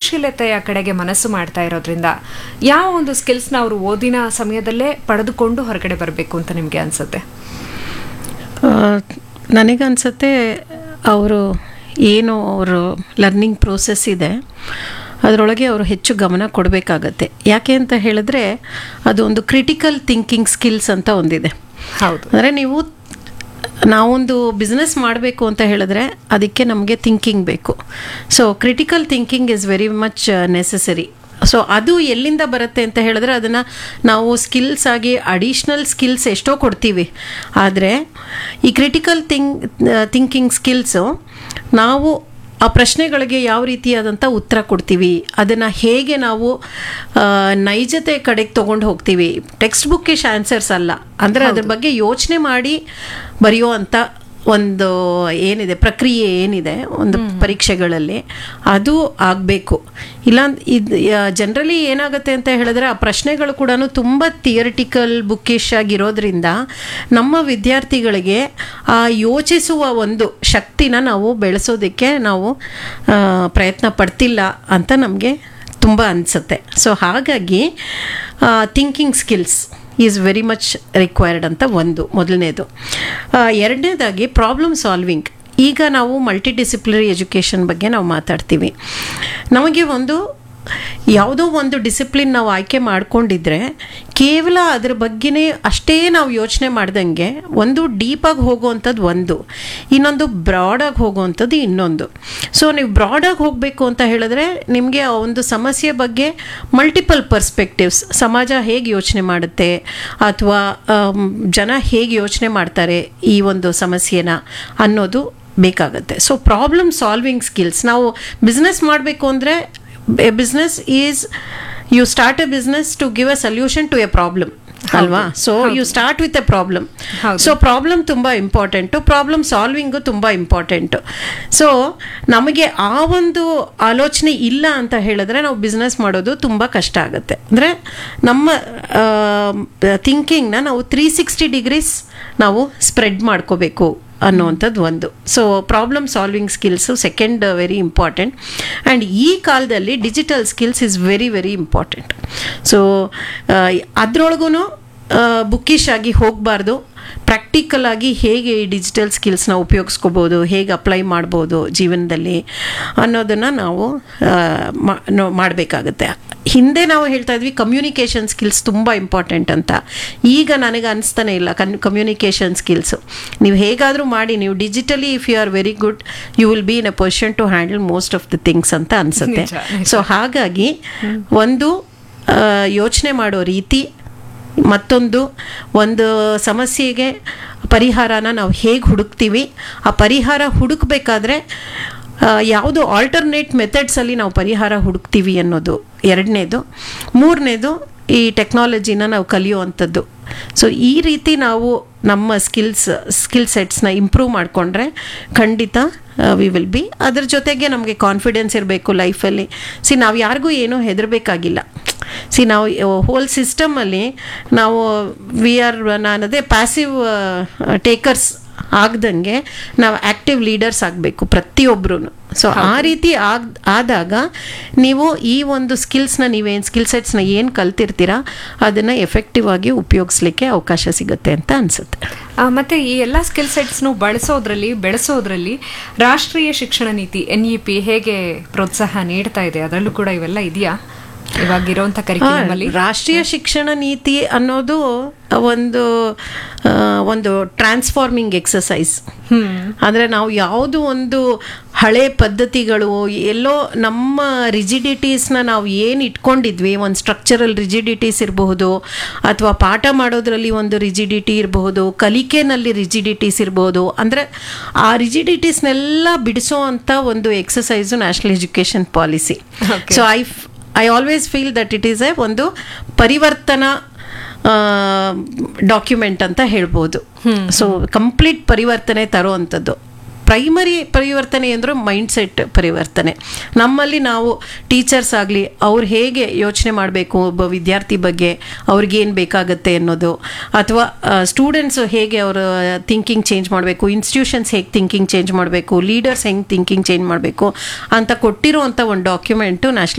ಸೃಜನಶೀಲತೆಯ ಕಡೆಗೆ ಮನಸ್ಸು ಮಾಡ್ತಾ ಇರೋದ್ರಿಂದ ಯಾವ ಒಂದು ಸ್ಕಿಲ್ಸ್ನ ಅವರು ಓದಿನ ಸಮಯದಲ್ಲೇ ಪಡೆದುಕೊಂಡು ಹೊರಗಡೆ ಬರಬೇಕು ಅಂತ ನಿಮಗೆ ಅನ್ಸುತ್ತೆ ಆ, ನನಗನ್ಸುತ್ತೆ ಅವರು ಏನು ಅವರು ಲರ್ನಿಂಗ್ ಪ್ರೋಸೆಸ್ ಇದೆ ಅದರೊಳಗೆ ಅವರು ಹೆಚ್ಚು ಗಮನ ಕೊಡಬೇಕಾಗತ್ತೆ ಯಾಕೆ ಅಂತ ಹೇಳಿದ್ರೆ ಅದು ಒಂದು ಕ್ರಿಟಿಕಲ್ ಥಿಂಕಿಂಗ್ ಸ್ಕಿಲ್ಸ್ ಅಂತ ಒಂದಿದೆ ಹೌದು ಅಂದರೆ ನೀವು ನಾವೊಂದು ಬಿಸ್ನೆಸ್ ಮಾಡಬೇಕು ಅಂತ ಹೇಳಿದ್ರೆ ಅದಕ್ಕೆ ನಮಗೆ ಥಿಂಕಿಂಗ್ ಬೇಕು so critical thinking is very much necessary so ಅದು ಎಲ್ಲಿಂದ ಬರುತ್ತೆ ಅಂತ ಹೇಳಿದ್ರೆ ಅದನ್ನು ನಾವು ಸ್ಕಿಲ್ಸ್ ಆಗಿ ಅಡಿಷ್ನಲ್ ಸ್ಕಿಲ್ಸ್ ಎಷ್ಟೋ ಕೊಡ್ತೀವಿ ಆದರೆ ಈ ಕ್ರಿಟಿಕಲ್ ಥಿಂಕ್ ಥಿಂಕಿಂಗ್ ಸ್ಕಿಲ್ಸು ನಾವು ಆ ಪ್ರಶ್ನೆಗಳಿಗೆ ಯಾವ ರೀತಿಯಾದಂಥ ಉತ್ತರ ಕೊಡ್ತೀವಿ ಅದನ್ನು ಹೇಗೆ ನಾವು ಆ, ನೈಜತೆ ಕಡೆಗೆ ತೊಗೊಂಡು ಹೋಗ್ತೀವಿ ಟೆಕ್ಸ್ಟ್ ಬುಕ್ಕಿಶ್ ಆನ್ಸರ್ಸ್ ಅಲ್ಲ ಅಂದರೆ ಅದ್ರ ಬಗ್ಗೆ ಯೋಚನೆ ಮಾಡಿ ಬರೆಯೋ ಅಂಥ ಒಂದು ಏನಿದೆ ಪ್ರಕ್ರಿಯೆ ಏನಿದೆ ಒಂದು ಪರೀಕ್ಷೆಗಳಲ್ಲಿ ಅದು ಆಗಬೇಕು ಇಲ್ಲ ಇದು ಜನರಲಿ ಏನಾಗುತ್ತೆ ಅಂತ ಹೇಳಿದ್ರೆ ಆ ಪ್ರಶ್ನೆಗಳು ಕೂಡ ತುಂಬ ಥಿಯರಿಟಿಕಲ್ ಬುಕ್ಕಿಶ್ ಆಗಿರೋದ್ರಿಂದ ನಮ್ಮ ವಿದ್ಯಾರ್ಥಿಗಳಿಗೆ ಆ ಯೋಚಿಸುವ ಒಂದು ಶಕ್ತಿನ ನಾವು ಬೆಳೆಸೋದಕ್ಕೆ ನಾವು ಆ, ಪ್ರಯತ್ನ ಪಡ್ತಿಲ್ಲ ಅಂತ ನಮಗೆ ತುಂಬ ಅನಿಸುತ್ತೆ ಸೊ ಹಾಗಾಗಿ thinking skills is very much required ಅಂತ ಒಂದು ಮೊದಲನೇದು ಎರಡನೇದಾಗಿ ಪ್ರಾಬ್ಲಮ್ ಸಾಲ್ವಿಂಗ್ ಈಗ ನಾವು ಮಲ್ಟಿ ಡಿಸಿಪ್ಲಿನರಿ ಎಜುಕೇಷನ್ ಬಗ್ಗೆ ನಾವು ಮಾತಾಡ್ತೀವಿ ನಮಗೆ ಒಂದು ಯಾವುದೋ ಒಂದು ಡಿಸಿಪ್ಲಿನ್ ನಾವು ಆಯ್ಕೆ ಮಾಡ್ಕೊಂಡಿದ್ರೆ ಕೇವಲ ಅದ್ರ ಬಗ್ಗೆನೇ ಅಷ್ಟೇ ನಾವು ಯೋಚನೆ ಮಾಡ್ದಂಗೆ ಒಂದು ಡೀಪಾಗಿ ಹೋಗುವಂಥದ್ದು ಒಂದು ಇನ್ನೊಂದು ಬ್ರಾಡಾಗಿ ಹೋಗುವಂಥದ್ದು ಇನ್ನೊಂದು ಸೊ ನೀವು ಬ್ರಾಡಾಗಿ ಹೋಗಬೇಕು ಅಂತ ಹೇಳಿದ್ರೆ ನಿಮಗೆ ಆ ಒಂದು ಸಮಸ್ಯೆ ಬಗ್ಗೆ ಮಲ್ಟಿಪಲ್ ಪರ್ಸ್ಪೆಕ್ಟಿವ್ಸ್ ಸಮಾಜ ಹೇಗೆ ಯೋಚನೆ ಮಾಡುತ್ತೆ ಅಥವಾ ಜನ ಹೇಗೆ ಯೋಚನೆ ಮಾಡ್ತಾರೆ ಈ ಒಂದು ಸಮಸ್ಯೆನ ಅನ್ನೋದು ಬೇಕಾಗುತ್ತೆ ಸೊ ಪ್ರಾಬ್ಲಮ್ ಸಾಲ್ವಿಂಗ್ ಸ್ಕಿಲ್ಸ್ ನಾವು ಬಿಸ್ನೆಸ್ ಮಾಡಬೇಕು ಅಂದರೆ business is you start a business to give a solution to a problem ಅಲ್ವಾ so you start with a problem ಹೌದು. ಸೊ ಪ್ರಾಬ್ಲಮ್ ತುಂಬ ಇಂಪಾರ್ಟೆಂಟು ಪ್ರಾಬ್ಲಮ್ ಸಾಲ್ವಿಂಗು ತುಂಬ ಇಂಪಾರ್ಟೆಂಟು ಸೊ ನಮಗೆ ಆ ಒಂದು ಆಲೋಚನೆ ಇಲ್ಲ ಅಂತ ಹೇಳಿದ್ರೆ ನಾವು ಬಿಸ್ನೆಸ್ ಮಾಡೋದು ತುಂಬ ಕಷ್ಟ ಆಗುತ್ತೆ ಅಂದರೆ ನಮ್ಮ ಥಿಂಕಿಂಗ್ನ ನಾವು ತ್ರೀ ಸಿಕ್ಸ್ಟಿ ಡಿಗ್ರೀಸ್ ನಾವು ಸ್ಪ್ರೆಡ್ ಮಾಡ್ಕೋಬೇಕು ಅನ್ನುವಂಥದ್ದು ಒಂದು so problem solving skills second very important and ಈ ಕಾಲದಲ್ಲಿ digital skills is very very important so ಅದರೊಳಗೂ ಬುಕ್ಕಿಶ್ ಆಗಿ ಹೋಗಬಾರ್ದು ಪ್ರಾಕ್ಟಿಕಲ್ ಆಗಿ ಹೇಗೆ ಈ ಡಿಜಿಟಲ್ ಸ್ಕಿಲ್ಸ್ನ ಉಪಯೋಗಿಸ್ಕೋಬೋದು ಹೇಗೆ ಅಪ್ಲೈ ಮಾಡ್ಬೋದು ಜೀವನದಲ್ಲಿ ಅನ್ನೋದನ್ನು ನಾವು ಮಾಡಬೇಕಾಗುತ್ತೆ ಹಿಂದೆ ನಾವು ಹೇಳ್ತಾ ಇದ್ವಿ ಕಮ್ಯುನಿಕೇಷನ್ ಸ್ಕಿಲ್ಸ್ ತುಂಬ ಇಂಪಾರ್ಟೆಂಟ್ ಅಂತ ಈಗ ನನಗೆ ಅನಿಸ್ತಾನೆ ಇಲ್ಲ ಕನ್ ಕಮ್ಯುನಿಕೇಷನ್ ಸ್ಕಿಲ್ಸು ನೀವು ಹೇಗಾದರೂ ಮಾಡಿ ನೀವು digitally if you are very good you will be in a position to handle most of the things ಅಂತ ಅನಿಸುತ್ತೆ ನಿಜ, ನಿಜ. ಸೊ ಹಾಗಾಗಿ ಒಂದು ಯೋಚನೆ ಮಾಡೋ ರೀತಿ ಮತ್ತೊಂದು ಒಂದು ಸಮಸ್ಯೆಗೆ ಪರಿಹಾರನ ನಾವು ಹೇಗೆ ಹುಡುಕ್ತೀವಿ ಆ ಪರಿಹಾರ ಹುಡುಕ್ಬೇಕಾದ್ರೆ ಆ, ಯಾವುದು ಆಲ್ಟರ್ನೇಟ್ ಮೆಥಡ್ಸಲ್ಲಿ ನಾವು ಪರಿಹಾರ ಹುಡುಕ್ತೀವಿ ಅನ್ನೋದು ಎರಡನೇದು ಮೂರನೇದು ಈ ಟೆಕ್ನಾಲಜಿನ ನಾವು ಕಲಿಯುವಂಥದ್ದು ಸೊ ಈ ರೀತಿ ನಾವು ನಮ್ಮ ಸ್ಕಿಲ್ಸ್ ಸ್ಕಿಲ್ ಸೆಟ್ಸ್ನ ಇಂಪ್ರೂವ್ ಮಾಡಿಕೊಂಡ್ರೆ ಖಂಡಿತ ವಿ ವಿಲ್ ಬಿ ಅದ್ರ ಜೊತೆಗೆ ನಮಗೆ ಕಾನ್ಫಿಡೆನ್ಸ್ ಇರಬೇಕು ಲೈಫಲ್ಲಿ ಸಿ ನಾವು ಯಾರಿಗೂ ಏನೂ ಹೆದರಬೇಕಾಗಿಲ್ಲ ಸಿ ನಾವು ಹೋಲ್ ಸಿಸ್ಟಮಲ್ಲಿ ನಾವು ವಿ ಆರ್ ನಾನದೇ ಪ್ಯಾಸಿವ್ ಟೇಕರ್ಸ್ ಆಗ್ದಂಗೆ ನಾವು ಆ್ಯಕ್ಟಿವ್ ಲೀಡರ್ಸ್ ಆಗಬೇಕು ಪ್ರತಿಯೊಬ್ಬರೂ ಸೊ ಆ ರೀತಿ ಆಗ್ ಆದಾಗ ನೀವು ಈ ಒಂದು ಸ್ಕಿಲ್ಸ್ನ ನೀವೇನು ಸ್ಕಿಲ್ ಸೆಟ್ಸ್ನ ಏನು ಕಲ್ತಿರ್ತೀರಾ ಅದನ್ನು ಎಫೆಕ್ಟಿವ್ ಆಗಿ ಉಪಯೋಗಿಸ್ಲಿಕ್ಕೆ ಅವಕಾಶ ಸಿಗುತ್ತೆ ಅಂತ ಅನಿಸುತ್ತೆ ಆ, ಮತ್ತೆ ಈ ಎಲ್ಲ ಸ್ಕಿಲ್ ಸೆಟ್ಸ್ನು ಬಳಸೋದ್ರಲ್ಲಿ ಬೆಳೆಸೋದ್ರಲ್ಲಿ ರಾಷ್ಟ್ರೀಯ ಶಿಕ್ಷಣ ನೀತಿ ಎನ್ ಇ ಪಿ ಹೇಗೆ ಪ್ರೋತ್ಸಾಹ ನೀಡ್ತಾ ಇದೆ ಅದರಲ್ಲೂ ಕೂಡ ಇವೆಲ್ಲ ಇದೆಯಾ ಇವಾಗಿರುವಂತ ಕರಿಕ್ಯುಲಮ್ ಅಲ್ಲಿ ಹಾ, ರಾಷ್ಟ್ರೀಯ ಶಿಕ್ಷಣ ನೀತಿ ಅನ್ನೋದು ಒಂದು ಆ, ಒಂದು ಟ್ರಾನ್ಸ್ಫಾರ್ಮಿಂಗ್ ಎಕ್ಸಸೈಸ್ ಅಂದರೆ ನಾವು ಯಾವುದು ಒಂದು ಹಳೆ ಪದ್ಧತಿಗಳು ಎಲ್ಲೋ ನಮ್ಮ ರಿಜಿಡಿಟೀಸ್ನ ನಾವು ಏನು ಇಟ್ಕೊಂಡಿದ್ವಿ ಒಂದು ಸ್ಟ್ರಕ್ಚರಲ್ ರಿಜಿಡಿಟೀಸ್ ಇರಬಹುದು ಅಥವಾ ಪಾಠ ಮಾಡೋದ್ರಲ್ಲಿ ಒಂದು ರಿಜಿಡಿಟಿ ಇರಬಹುದು ಕಲಿಕೆನಲ್ಲಿ ರಿಜಿಡಿಟೀಸ್ ಇರಬಹುದು ಅಂದರೆ ಆ ರಿಜಿಡಿಟೀಸ್ನೆಲ್ಲ ಬಿಡಿಸೋ ಅಂಥ ಒಂದು exercise national education policy Okay. So I I always feel that it is a ಒಂದು ಪರಿವರ್ತನಾ ಡಾಕ್ಯುಮೆಂಟ್ ಅಂತ ಹೇಳ್ಬೋದು ಸೊ ಕಂಪ್ಲೀಟ್ ಪರಿವರ್ತನೆ ತರೋ ಅಂಥದ್ದು ಪ್ರೈಮರಿ ಪರಿವರ್ತನೆ ಅಂದ್ರೆ ಮೈಂಡ್ ಸೆಟ್ ಪರಿವರ್ತನೆ ನಮ್ಮಲ್ಲಿ ನಾವು ಟೀಚರ್ಸ್ ಆಗಲಿ ಅವ್ರು ಹೇಗೆ ಯೋಚನೆ ಮಾಡಬೇಕು ಒಬ್ಬ ವಿದ್ಯಾರ್ಥಿ ಬಗ್ಗೆ ಅವ್ರಿಗೇನು ಬೇಕಾಗತ್ತೆ ಅನ್ನೋದು ಅಥವಾ ಸ್ಟೂಡೆಂಟ್ಸು ಹೇಗೆ ಅವರ ಥಿಂಕಿಂಗ್ ಚೇಂಜ್ ಮಾಡಬೇಕು ಇನ್ಸ್ಟಿಟ್ಯೂಷನ್ಸ್ ಹೇಗೆ ಥಿಂಕಿಂಗ್ ಚೇಂಜ್ ಮಾಡಬೇಕು ಲೀಡರ್ಸ್ ಹೆಂಗೆ ಥಿಂಕಿಂಗ್ ಚೇಂಜ್ ಮಾಡಬೇಕು ಅಂತ ಕೊಟ್ಟಿರೋ ಅಂಥ ಒಂದು ಡಾಕ್ಯುಮೆಂಟು ನ್ಯಾಷನಲ್